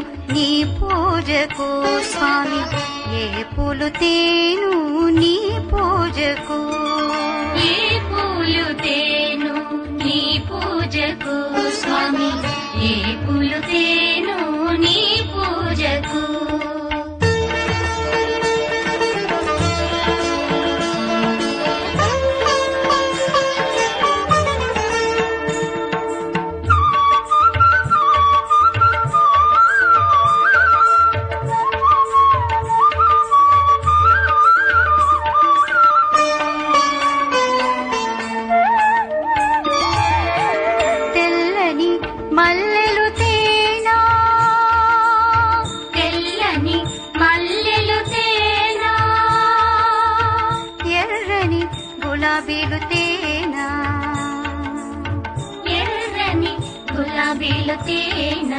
నీ పూజకు స్వామి ఏ పూలు తేను నీ పూజకు ఏ పూలు తేను నీ పూజకు స్వామి ఏ పూలు తేను నీ పూజకు తెల్లని మల్లెలు తేనా తెల్లని మల్లెలు తేనా ఎర్రని గులాబీలు తేనా ఎర్రని గులాబీలు తేనా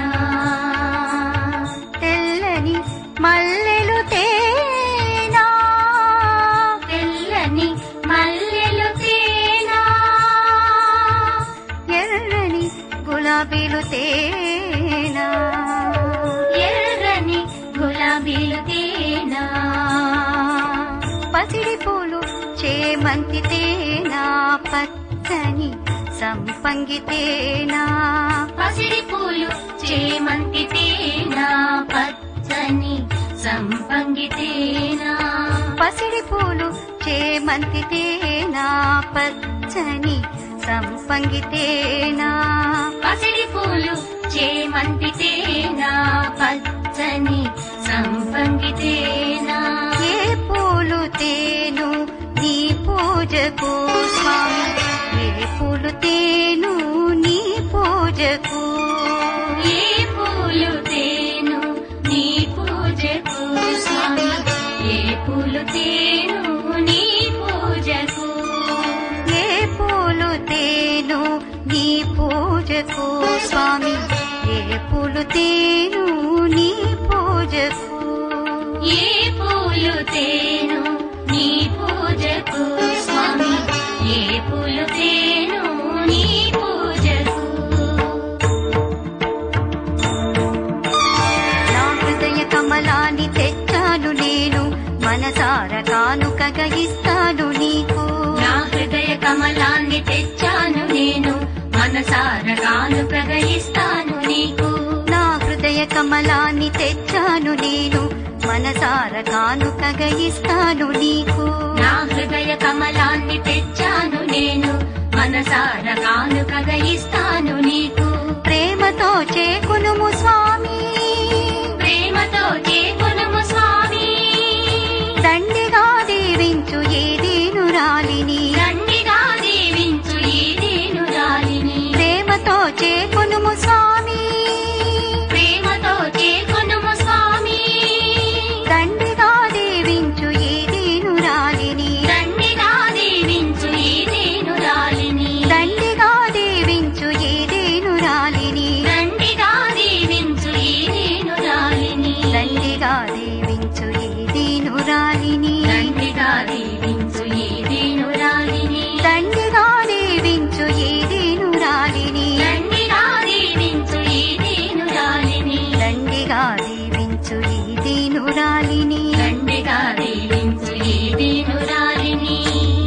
తెల్లని మల్లెలు తేనా తెల్లని మల్లెలు తేనా ఎర్రని గులాబీలు తేనా ఎర్రని గులాబీలు తేనా పసిడి పూలు చేమంతి తేనా పచ్చని సంపంగి తేనా పసిడి పూలు చేమంతి తేనా పచ్చని సంపంగి తేనా పసిడి పూలు చేమంతి తేనా పచ్చని సంపంగి తేనా పసిడి పూలు చేమంతి తేనా పచ్చని సంపంగి తేనా ఏ పూలు తేను నీ పూజకు స్వామి ఏ పూలు తేను నీ పూజకు ఏ పూలు తేను నీ పూజకు స్వామి ఏ పూలు తేను నీ పూజకు ఏ పూలు తేను నీ పూజకు స్వామి ఏ పూలు తేను నీ పూజకు ఏ పూలు తేను నీ పూజకు స్వామి ఏ పూలు తేను నీ పూజకు నా హృదయ కమలాన్ని తెచ్చాను నేను మనసార కానుకగా ఇస్తాను నీకు నా హృదయ కమలాన్ని తెచ్చాను నేను మనసార కానుకగా ఇస్తాను నీకు నా హృదయ కమలాన్ని తెచ్చాను నేను మనసార కానుకగా ఇస్తాను నీకు నా హృదయ కమలాన్ని తెచ్చాను నేను మనసార కానుకగా ఇస్తాను నీకు ప్రేమతో చేకునుము స్వామి ప్రేమతో చేకొనుము స్వామి దండిగా దీవించు ఏ దీనురాలిని దండిగా దీవించు ఈ దీనురాలిని ప్రేమతో చేకునుము స్వామి ప్రేమతో చేకొనుము స్వామి దండిగా దీవించు ఏ దీనురాలిని దండిగా దీవించు ఈ దీనురాలిని దండిగా దీవించు ఏ దీనురాలిని దండిగా దీవించు ఈ దీనురాలిని దండిగా దీవించు ఏ దీనురాలిని దండిగా దీవించు ఈ దీనురాలిని దండిగా దీవించు ఏ దీనురాలిని దండిగా దీవించు ఈ దీనురాలిని దండిగా దీవించు ఏ దీనురాలిని దండిగా దీవించు ఈ దీనురాలిని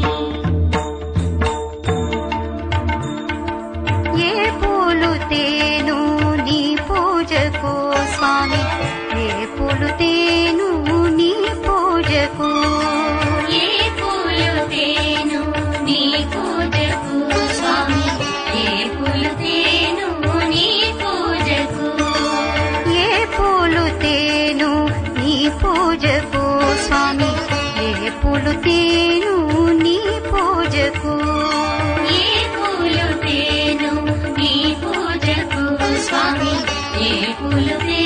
ఏ పూలు తేను నీ పూజకు స్వామి ఏ పూలు తేను నీ పూజకు ఏ పూలు తేను నీ పూజకు స్వామి ఏ పూలు తేను నీ పూజకు ఏ పూలు తేను నీ పూజకు స్వామి ఏ పూలు తేను నీ పూజకు ఏ పూలు తేను నీ పూజకు స్వామి ఏ పూలు తేను